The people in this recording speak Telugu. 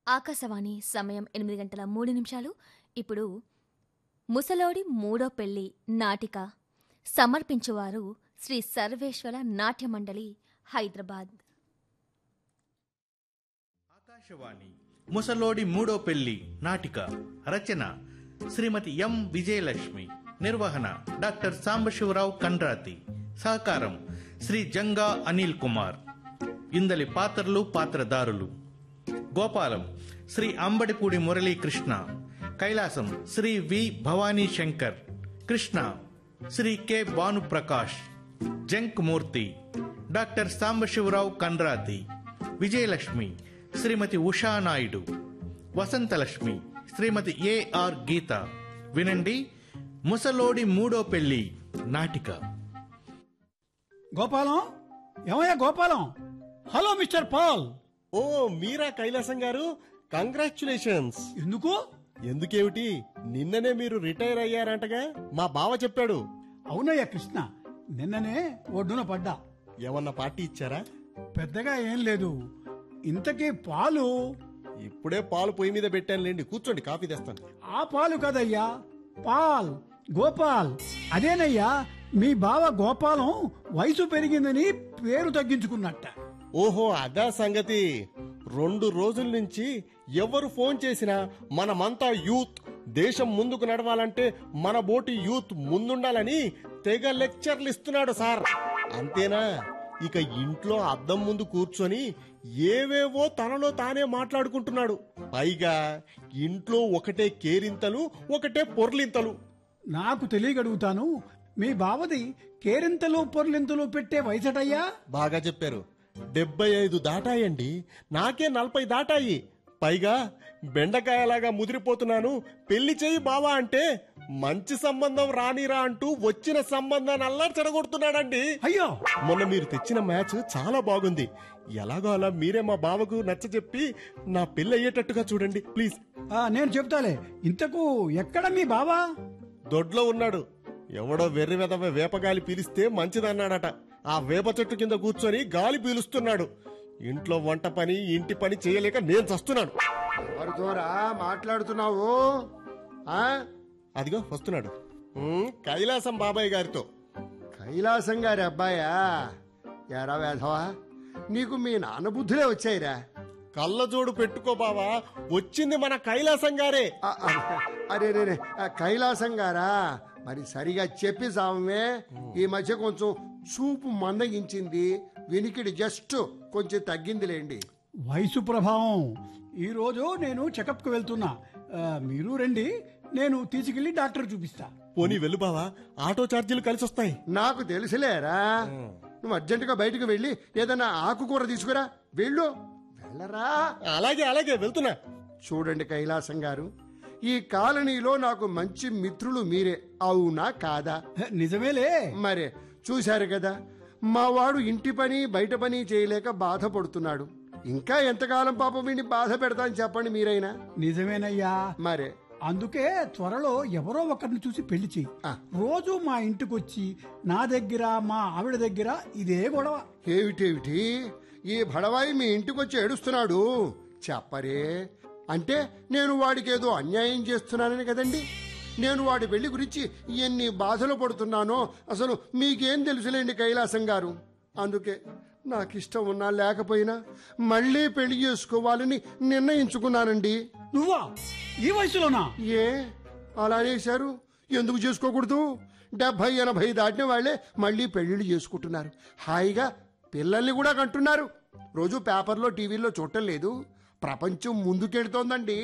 ఆకాశవాణి సమయం ఎనిమిది గంటల మూడు నిమిషాలు ఇప్పుడు ముసలోడి మూడో పెళ్లి నాటిక సమర్పించువారు శ్రీ సర్వేశ్వర నాట్య మండలి హైదరాబాద్ ఆకాశవాణి ముసలోడి మూడో పెళ్లి నాటిక రచన శ్రీమతి ఎం విజయలక్ష్మి నిర్వహణ డాక్టర్ సాంబశివరావు కండ్రాతి సహకారం శ్రీ జంగా అనిల్ కుమార్ ఇందలి పాత్రలు పాత్రదారులు గోపాలం శ్రీ అంబడిపూడి మురళీకృష్ణ కైలాసం శ్రీ వి భవానీ శంకర్ కృష్ణ శ్రీ కె భానుప్రకాష్ జంక్ మూర్తి డాక్టర్ సాంబశివరావు కండ్రాతి విజయలక్ష్మి శ్రీమతి ఉషా నాయుడు వసంతలక్ష్మి శ్రీమతి ఏఆర్ గీత వినండి ముసలోడి మూడో పెళ్లి నాటిక గోపాలం ఏమయ్యా గోపాలం హలో మిస్టర్ పాల్ ఓ మీరా కైలాసం గారు కంగ్రాచులేషన్స్ ఎందుకు ఎందుకేమిటి నిన్ననే మీరు రిటైర్ అయ్యారంటగా మా బావ చెప్పాడు అవునయ్యా కృష్ణ నిన్ననే ఒడ్డున పడ్డా ఏమన్నా పార్టీ ఇచ్చారా పెద్దగా ఏం లేదు ఇంతకీ పాలు ఇప్పుడే పాలు పొయ్యి మీద పెట్టానులేండి కూర్చోండి కాఫీ తెస్తాను ఆ పాలు కదయ్యా పాల్ గోపాల్ అదేనయ్యా మీ బావ గోపాలం వయసు పెరిగిందని పేరు తగ్గించుకున్నట్ట ఓహో అదా సంగతి రెండు రోజుల నుంచి ఎవరు ఫోన్ చేసినా మనమంతా యూత్ దేశం ముందుకు నడవాలంటే మన బోటి యూత్ ముందుండాలని తెగ లెక్చర్లు ఇస్తున్నాడు సార్ అంతేనా ఇక ఇంట్లో అద్దం ముందు కూర్చొని ఏవేవో తనలో తానే మాట్లాడుకుంటున్నాడు పైగా ఇంట్లో ఒకటే కేరింతలు ఒకటే పొర్లింతలు నాకు తెలియగడుగుతాను మీ బావది కేరింతలు పొర్లింతలు పెట్టే వయసటయ్యా బాగా చెప్పారు డెబ్బై ఐదు దాటాయండి నాకే నలభై దాటాయి పైగా బెండకాయలాగా ముదిరిపోతున్నాను పెళ్లి చేయి బావా అంటే మంచి సంబంధం రానిరా అంటూ వచ్చిన సంబంధాన్ని అల్లా చెడగొడుతున్నాడండి అయ్యో మొన్న మీరు తెచ్చిన మ్యాచ్ చాలా బాగుంది ఎలాగో అలా మీరే మా బావకు నచ్చ చెప్పి నా పెళ్లి అయ్యేటట్టుగా చూడండి ప్లీజ్ ఆ, నేను చెప్తాలే ఇంతకు ఎక్కడ మీ బావా దొడ్లో ఉన్నాడు ఎవడో వెర్రి వెదవ వేపగాలి పీలిస్తే మంచిదన్నాడట ఆ వేప చెట్టు కింద కూర్చొని గాలి పీలుస్తున్నాడు ఇంట్లో వంట పని ఇంటి పని చేయలేక నేను చస్తున్నాను ఎవరితోరా మాట్లాడుతున్నావు ఆ అదిగో వస్తున్నాడు ఉమ్, కైలాసం బాబాయ్ గారితో కైలాసం గారి అబ్బాయా ఎరా వేధవా నీకు మీ నాన్న బుద్ధులే వచ్చాయిరా కళ్ళజోడు పెట్టుకో బావా వచ్చింది మన కైలాసం గారే ఆ, ఆ, అరే రే రే, ఆ కైలాసం గారా మరి సరిగా చెప్పి సామే ఈ మధ్య కొంచెం చూపు మందగించింది వినికిడి జస్ట్ కొంచెం తగ్గిందిలేండి వయసు ప్రభావం ఈ రోజు నేను చెకప్ కు వెళ్తున్నా ఆ, మీరు రండి నేను తీసుకెళ్లి డాక్టర్ చూపిస్తా పోనీ వెళ్ళు బావా ఆటో ఛార్జీలు కలిసి వస్తాయి నాకు తెలుసులేరా నువ్వు అర్జెంటుగా బయటకు వెళ్ళి ఏదైనా ఆకుకూర తీసుకురా వెళ్ళు వెళ్ళరా అలాగే అలాగే వెళ్తున్నా చూడండి కైలాసం గారు ఈ కాలనీలో నాకు మంచి మిత్రులు మీరే అవునా కాదా హ, నిజమేలే మరే చూశారు కదా మా వాడు ఇంటి పని బయట పని చేయలేక బాధపడుతున్నాడు ఇంకా ఎంతకాలం పాపం వీడిని బాధ పెడతాను చెప్పండి మీరైనా నిజమేనయ్యా మరే అందుకే త్వరలో ఎవరో ఒకరిని చూసి పెళ్లి చెయ్యి ఆ. రోజు మా ఇంటికొచ్చి నా దగ్గర మా ఆవిడ దగ్గర ఇదే గొడవ ఏమిటేమిటి ఈ భడవాయి మీ ఇంటికి వచ్చి ఏడుస్తున్నాడు చెప్పరే అంటే నేను వాడికి ఏదో అన్యాయం చేస్తున్నానని కదండి నేను వాడి పెళ్లి గురించి ఎన్ని బాధలు పడుతున్నానో అసలు మీకేం తెలుసులేండి కైలాసం గారు అందుకే నాకు ఇష్టం ఉన్నా లేకపోయినా మళ్ళీ పెళ్లి చేసుకోవాలని నిర్ణయించుకున్నానండి నువ్వా ఈ వయసులోనా ఏ అలా అనేశారు ఎందుకు చేసుకోకూడదు డెబ్బై ఎనభై దాటిన వాళ్ళే మళ్ళీ పెళ్లిళ్ళు చేసుకుంటున్నారు హాయిగా పిల్లల్ని కూడా కంటున్నారు రోజు పేపర్లో టీవీలో చూడటం లేదు ప్రపంచం ముందుకెడుతోందండి